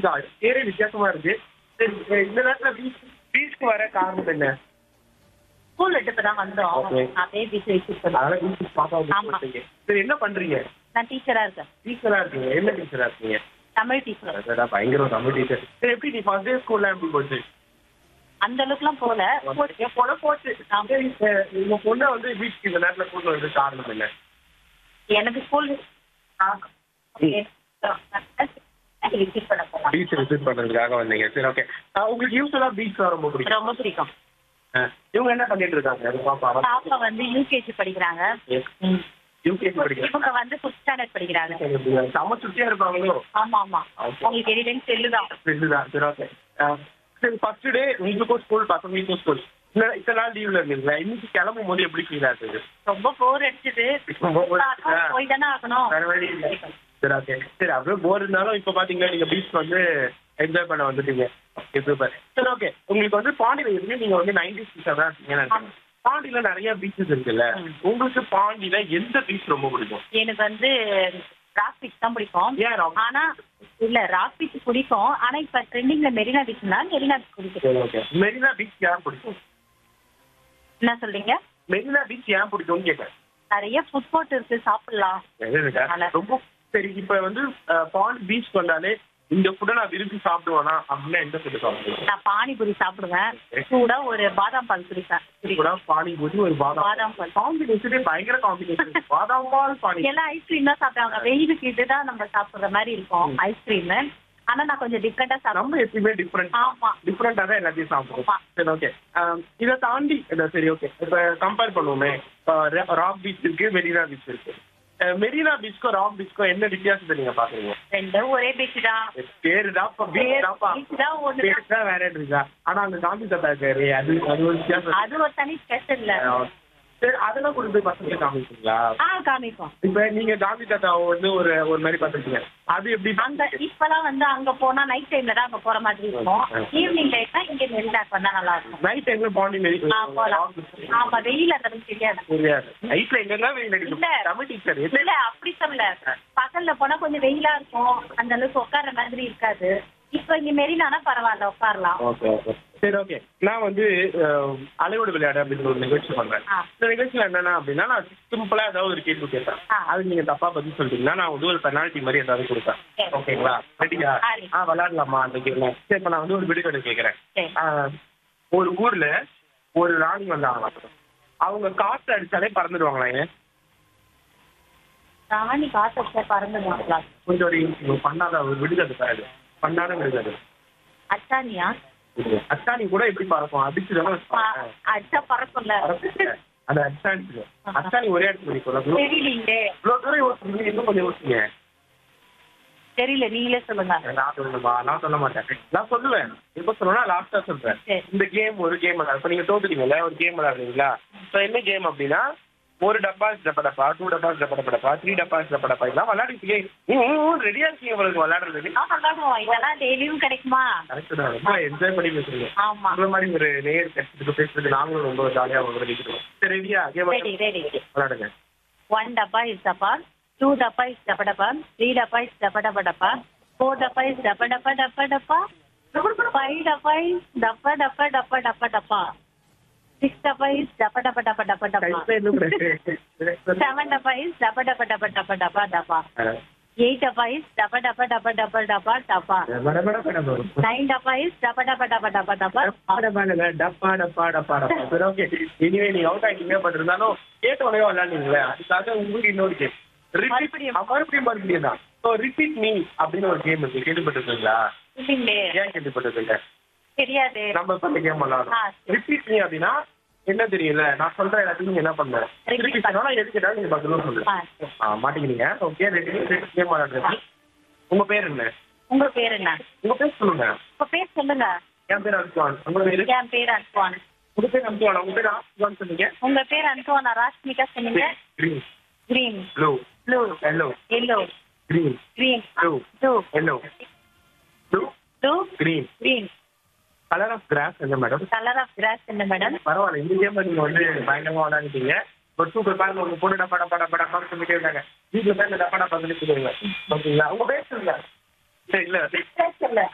தான் பேரே வித்தியாசமா இருக்கு சரி அஹ் இந்த நேரத்துல பீச் பீச்சுக்கு வர காரணம் என்ன ஸ்கூல் விட்டு இப்பதான் வந்தோம் Okay. அப்படியே பீச் விசிட் பண்ணோம் அதனால பீச்சுக்கு பாப்பா ஆமா. வந்து சரி என்ன பண்றீங்க நான் டீச்சரா இருக்கேன் டீச்சரா இருக்கீங்க என்ன டீச்சரா இருக்கீங்க தமிழ் டீச்சர் அடடா, பயங்கர தமிழ் டீச்சர் சரி எப்படி நீ ஃபர்ஸ்ட் டே ஸ்கூல்ல எப்படி போச்சு அந்த அளவுக்குலாம் போல என் பொண்ணை போச்சு சரி, அஹ் உங்க பொண்ணை வந்து பீச்சுக்கு இந்த நேரத்துல கூட்டு வந்து காரணம் என்ன எனக்கு ஸ்கூல் விசிட் பண்ண போலாம் பீச் விசிட் பண்றதுக்காக வந்தீங்க சரி ஓகே உங்களுக்கு யூஸ்வலா பீச் தான் ரொம்ப பிடிக்கும் ரொம்ப பிடிக்கும் அஹ் இவங்க என்ன பண்ணிட்டு இருக்காங்க அது பாப்பா பாப்பா வந்து யூகேஜி படிக்கிறாங்க ம். யூகேஜி படிக்கிறாங்க இவங்க வந்து ஃபிஃப்த் ஸ்டாண்டர்ட் படிக்கிறாங்க செம சுட்டியா இருப்பாங்களோ ஆமா ஆமா Okay. உங்களுக்கு எரிலன்னு செல்லுதான் இதுதான் சரி ஓகே சரி ஃபர்ஸ்ட் டே உங்களுக்கும் ஸ்கூல் பசங்களுக்கும் ஸ்கூல் இத்தனை நாள் லீவ்ல இருந்தீங்களா இன்னைக்கு கிளம்பும் போது எப்படி ஃபீல் ஆகுது ரொம்ப போர் அடிச்சது ரொம்ப bore அடிச்சதா? போய் தானே ஆகணும் வேற வழி இல்ல சரி ஓகே சரி அப்படியே போர் இருந்தாலும் இப்போ பாத்தீங்கன்னா நீங்க பீச் வந்து என்ஜாய் பண்ண வந்துட்டீங்க ஓகே சூப்பர் சரி ஓகே உங்களுக்கு வந்து பாண்டியில இருக்கு நீங்க வந்து நைன்டி சிக்ஸ் தான் இருக்கீங்கன்னு நினைக்கிறேன். பாண்டியில நிறைய பீச்சஸ் இருக்குல்ல ம். உங்களுக்கு பாண்டியில எந்த பீச் ரொம்ப பிடிக்கும் எனக்கு வந்து ராக் பீச் தான் பிடிக்கும் ஏன் ராக் ஆனா இல்ல ராக் பீச் பிடிக்கும் ஆனா இப்ப ட்ரெண்டிங்ல மெரினா பீச்னா மெரினா பீச் பிடிக்கும் சரி ஓகே மெரினா பீச் ஏன் பிடிக்கும் என்ன சொல்றீங்க மெரினா பீச் ஏன் பிடிக்கும்னு கேட்டேன் நிறைய ஃபுட் கோர்ட் இருக்கு சாப்பிடலாம் எதுக்கா? நல்லா. ரொம்ப சரி இப்ப வந்து அஹ், பாண்டி பீச் வந்தாலே இந்த ஃபுட்டை நான் விரும்பி சாப்பிடுவேனா அப்படின்னா எந்த ஃபுட்டு சாப்பிடுவேன் நான் பானிபூரி சாப்பிடுவேன் சூடா ஒரு பாதாம் பால் குடிப்பேன் கூட பானிபூரி ஒரு பாதாம் பாதாம் பால் காம்பினேஷனே பயங்கர காம்பினேஷன் பாதாம் பால் பானி எல்லாம் ஐஸ்கிரீம் தான் சாப்பிடுவாங்க வெயிலுக்கு இதுதான் நம்ம சாப்பிடுற மாதிரி இருக்கும் ஐஸ்கிரீம் ஆனா நான் கொஞ்சம் டிஃப்ரெண்டா சாப்பிடுவேன் நம்ம எப்பயுமே டிஃப்ரெண்ட் ஆமா டிஃப்ரெண்டா தான் எல்லாத்தையும் சாப்பிடுவோம் ஆமா. சரி ஓகே இதை தாண்டி இதை சரி ஓகே இப்ப கம்பேர் பண்ணுவோமே ராக் பீச் இருக்கு மெரினா பீச் இருக்கு அஹ், மெரினா பீச்சுக்கும் ராக் பீச்சுக்கும் என்ன வித்தியாசத்தை நீங்க பாக்குறீங்க ரெண்டும் ஒரே பீச் தான் பேருதாப்பா பீச் தாப்பா பீச் தான் ஒண்ணு பேரு தான் வேற இருக்கா ஆனா அங்க காந்தி தாத்தா இருக்காரு அது அது ஒரு வித்தியாசம் அது ஒரு தனி ஸ்பெஷல் சரி அதெல்லாம் கொண்டு போய் பசங்க காமிப்பீங்களா ஆ காமிப்போம் இப்ப நீங்க காந்தி தாத்தாவை வந்து ஒரு ஒரு மாதிரி பார்த்துருக்கீங்க அது எப்படி அங்க இப்பெல்லாம் வந்து அங்க போனா நைட் டைம்ல தான் அங்க போற மாதிரி இருக்கும் ஈவினிங் டைம்னா இங்க மெரினாக்கு வந்தா நல்லா இருக்கும் நைட் டைம்ல பாண்டி மெரி ஆ, போலாம் ஆமா வெயில் அந்த அளவுக்கு தெரியாது தெரியாது நைட்ல எங்கெல்லாம் வெயில் அடிக்கும் இல்ல. தமிழ் டீச்சர் இல்ல அப்படி சொல்லல பகல்ல போனா கொஞ்சம் வெயிலா இருக்கும் அந்த அளவுக்கு உட்கார்ற மாதிரி இருக்காது இப்ப இங்க மெரினானா பரவாயில்ல உட்காரலாம் ஓகே ஓகே சரி ஓகே நான் வந்து அஹ், அலையோடு விளையாடு அப்படின்ற ஒரு நிகழ்ச்சி பண்றேன் ஆ. இந்த நிகழ்ச்சியில என்னன்னா அப்படின்னா நான் சிம்பிளா ஏதாவது ஒரு கேள்வி கேட்பேன் ஆ. அது நீங்க தப்பா பதில் சொல்லிட்டீங்கன்னா நான் வந்து ஒரு பெனால்ட்டி மாதிரி ஏதாவது கொடுப்பேன் சரி. ஓகேங்களா ரெடியா சரி. ஆ விளையாடலாமா அந்த கேள்வி சரி இப்ப நான் வந்து ஒரு விடுகதை கேட்கறேன் சரி. ஆ, ஒரு ஊர்ல ஒரு ராணி வந்தாங்க அவங்க காற்று அடிச்சாலே பறந்துடுவாங்களா ஏன் ராணி காசை பறந்துடுவாங்களா கொஞ்சம் ஒரு ஒரு பண்ணாத ஒரு விடுதலை சார் அது பண்ணாத விடுதலை அச்சானியா அச்சாணி கூட எப்படி பறக்கும் அடிச்சுதான் ப- அடிச்சா பறக்கும்ல அந்த அச்சாணி அச்சாணி ஒரே இடத்துல நிற்கும் தெரியலீங்களே இவ்வளவு தூரம் யோசிச்சீங்க இன்னும் கொஞ்சம் யோசிங்க தெரியல நீங்களே சொல்லுங்க நான் சொல்லணுமா நான் சொல்ல மாட்டேன் நான் சொல்லுவேன் எப்ப சொல்லணும்னா லாஸ்டா சொல்றேன் சரி. இந்த கேம் ஒரு கேம் விளையாடு இப்ப நீங்க தோத்துட்டீங்கல்ல ஒரு கேம் விளையாடுறீங்களா இப்போ என்ன கேம் அப்படின்னா ஒரு டப்பா டப்பா டப்பா டூ டப்பா டப்பா டப்பா டப்பா த்ரீ டப்பா டப்பா டப்பா இதெல்லாம் விளையாடிட்டீங்க ரெடியா இருக்கீங்க உங்களுக்கு விளையாடுறதுக்கு நான் விளையாடுவோம் இதெல்லாம் டெய்லியும் கிடைக்குமா கரெக்ட் தான் ரொம்ப என்ஜாய் பண்ணி பேசுறீங்க ஆமா அந்த மாதிரி ஒரு நேர் கட்சிக்கு பேசுறதுக்கு நாங்களும் ரொம்ப ஜாலியா உங்களுக்கு நினைக்கிறோம் சரி ரெடியா கேம் ரெடி ரெடி விளையாடுங்க ஒன் டப்பா இஸ் டப்பா டூ டப்பா இஸ் டப்பா டப்பா த்ரீ டப்பா இஸ் டப்பா டப்பா டப்பா ஃபோர் டப்பா இஸ் டப்பா டப்பா டப்பா டப்பா ஃபைவ் டப்பா இஸ் டப்பா டப்பா டப்பா டப்பா டப்பா சிக்ஸ் டப்பா இஸ் டப்பா டப்பா டப்பா டப்பா டப்பா கையில இன்னும் செவன் டப்பா இஸ் டப்பா டப்பா டப்பா டப்பா டப்பா டப்பா எயிட் டப்பா இஸ் டப்பா டப்பா டப்பா டப்பா டப்பா டப்பா பட பட பட வரும் நைன் டப்பா இஸ் டப்பா டப்பா டப்பா டப்பா டப்பா டப்பா டப்பா டப்பா டப்பா சரி ஓகே இனிமே நீங்க அவுட் ஆகிட்டீங்க பட் இருந்தாலும் கேட்ட உடனே விளையாடுங்களே அதுக்காக உங்களுக்கு இன்னொரு கேம் ரிப்பீட் மறுபடியும். மறுபடியும் மறுபடியும் தான் ஸோ ரிப்பீட் மீ அப்படின்னு ஒரு கேம் இருக்கு கேள்விப்பட்டிருக்கீங்களா இல்லைங்களே ஏன் கேள்விப்பட்டிருக்கீங்க தெரியாது நம்ம இப்ப இந்த கேம் ஆ, விளையாடுறோம் சரி. ரிப்பீட் மீ அப்படின்னா என்ன தெரியல நான் சொல்ற எல்லாத்தையும் நீங்க என்ன பண்ண Repeat திருப்பி சொன்னா எது கேட்டாலும் நீங்க பதிலும் சொல்லுங்க ஆ, ஆ, மாட்டிக்கிறீங்க ஓகே ரெடி கேம் விளையாடுறது உங்க பேர் என்ன உங்க பேர் என்ன உங்க பேர் சொல்லுங்க உங்க பேர் சொல்லுங்க என் பேர் அனுப்புவான் உங்க பேரு என் பேர் அன்சுவான் உங்க பேர் அனுப்புவான் உங்க பேர் அனுப்புவான்னு சொன்னீங்க உங்க பேர் அன்சுவானா ராஷ்மிகா சொன்னீங்க green green blue blue yellow yellow green green blue blue yellow blue blue green green colour of grass என்ன மேடம் கலர் ஆஃப் கிராஸ் என்ன மேடம் பரவாயில்ல இந்த கேம் நீங்க வந்து பயங்கரமா விளையாடிட்டீங்க பட் சூப்பர் பாருங்க உங்க பொண்ணு டப்பா டப்பா டப்பா டப்பான்னு சொல்லிட்டே இருக்காங்க வீட்டுல போய் இந்த டப்பா டப்பா சொல்லி கொடுங்க ஓகேங்களா உங்க பேர் சொல்லுங்க சரி இல்ல சொல்ல